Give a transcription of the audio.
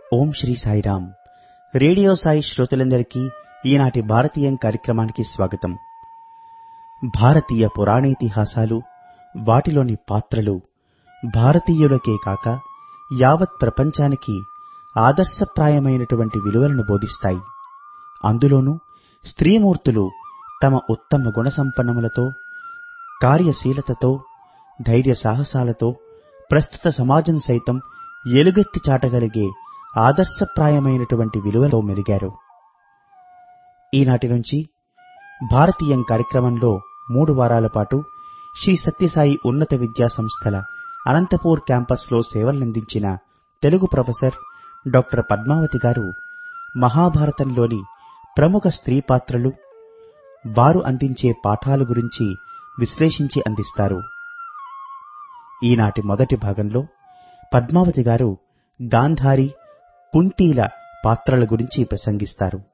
ఓం Sri Sairam radio Sai శ్రోతలందరికీ ఈనాటి భారతీయం కార్యక్రమానికి స్వాగతం భారతీయ పురాణేతిహాసాలు వాటిలోని పాత్రలు భారతీయులకే కాక యావత్ ప్రపంచానికి ఆదర్శప్రాయమైనటువంటి విలువలను బోధిస్తాయి అందులోనూ స్త్రీమూర్తులు తమ ఉత్తమ గుణసంపన్నములతో కార్యశీలతతో ధైర్య సాహసాలతో ప్రస్తుత సమాజం సైతం ఎలుగెత్తి చాటగలిగే ఆదర్శప్రాయమైనటువంటి విలువలో మెలిగారు ఈనాటి నుంచి భారతీయం కార్యక్రమంలో మూడు వారాల పాటు శ్రీ సత్యసాయి ఉన్నత విద్యా సంస్థల అనంతపూర్ క్యాంపస్లో సేవలందించిన తెలుగు ప్రొఫెసర్ డాక్టర్ పద్మావతి గారు మహాభారతంలోని ప్రముఖ స్త్రీ పాత్రలు వారు అందించే పాఠాల గురించి విశ్లేషించి అందిస్తారు ఈనాటి మొదటి భాగంలో పద్మావతి గారు గాంధారి కుంతీల పాత్రల గురించి ప్రసంగిస్తారు